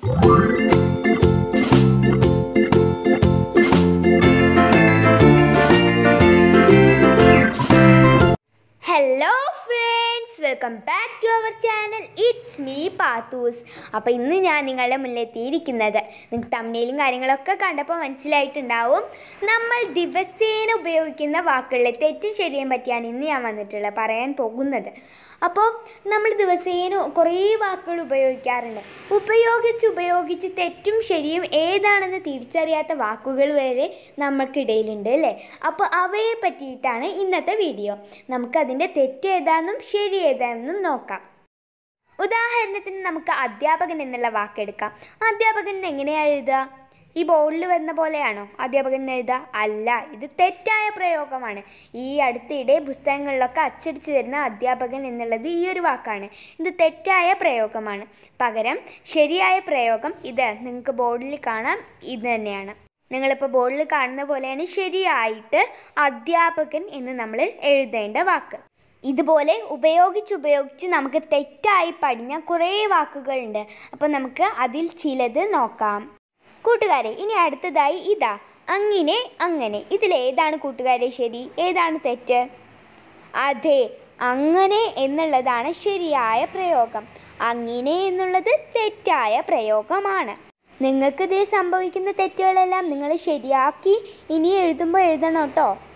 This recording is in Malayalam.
hello friends welcome back to our channel it's me Pathu's അപ്പോൾ ഇന്ന് ഞാൻ നിങ്ങളുടെ മുന്നിലെത്തിയിരിക്കുന്നത് നിങ്ങൾക്ക് തമ്മിലും കാര്യങ്ങളൊക്കെ കണ്ടപ്പോൾ മനസ്സിലായിട്ടുണ്ടാവും നമ്മൾ ദിവസേന ഉപയോഗിക്കുന്ന വാക്കുകളിലെ തെറ്റും ശരിയും പറ്റിയാണ് ഇന്ന് ഞാൻ വന്നിട്ടുള്ളത് പറയാൻ പോകുന്നത് അപ്പോൾ നമ്മൾ ദിവസേന കുറേ വാക്കുകൾ ഉപയോഗിക്കാറുണ്ട് ഉപയോഗിച്ച് ഉപയോഗിച്ച് തെറ്റും ശരിയും ഏതാണെന്ന് തിരിച്ചറിയാത്ത വാക്കുകൾ വരെ നമ്മൾക്കിടയിലുണ്ട് അല്ലേ അപ്പോൾ അവയെ പറ്റിയിട്ടാണ് ഇന്നത്തെ വീഡിയോ നമുക്കതിൻ്റെ തെറ്റ് ഏതാണെന്നും ശരി ഏതാണെന്നും നോക്കാം ഉദാഹരണത്തിന് നമുക്ക് അധ്യാപകൻ എന്നുള്ള വാക്കെടുക്കാം അധ്യാപകൻ എങ്ങനെയാണ് എഴുതുക ഈ ബോർഡിൽ വരുന്ന പോലെയാണോ അധ്യാപകൻ എഴുതുക അല്ല ഇത് തെറ്റായ പ്രയോഗമാണ് ഈ അടുത്തിടെ പുസ്തകങ്ങളിലൊക്കെ അച്ചടിച്ച് വരുന്ന അധ്യാപകൻ എന്നുള്ളത് ഈ ഒരു വാക്കാണ് ഇത് തെറ്റായ പ്രയോഗമാണ് പകരം ശരിയായ പ്രയോഗം ഇത് നിങ്ങൾക്ക് ബോർഡിൽ കാണാം ഇത് തന്നെയാണ് നിങ്ങളിപ്പോൾ ബോർഡിൽ കാണുന്ന പോലെയാണ് ശരിയായിട്ട് അധ്യാപകൻ എന്ന് നമ്മൾ എഴുതേണ്ട വാക്ക് ഇതുപോലെ ഉപയോഗിച്ച് ഉപയോഗിച്ച് നമുക്ക് തെറ്റായി പഠിഞ്ഞ കുറേ വാക്കുകളുണ്ട് അപ്പോൾ നമുക്ക് അതിൽ ചിലത് നോക്കാം കൂട്ടുകാരെ ഇനി അടുത്തതായി ഇതാ അങ്ങനെ അങ്ങനെ ഇതിലേതാണ് കൂട്ടുകാരെ ശരി ഏതാണ് തെറ്റ് അതെ അങ്ങനെ എന്നുള്ളതാണ് ശരിയായ പ്രയോഗം അങ്ങനെ എന്നുള്ളത് തെറ്റായ പ്രയോഗമാണ് നിങ്ങൾക്ക് ഇതിൽ സംഭവിക്കുന്ന തെറ്റുകളെല്ലാം നിങ്ങൾ ശരിയാക്കി ഇനി എഴുതുമ്പോൾ എഴുതണം കേട്ടോ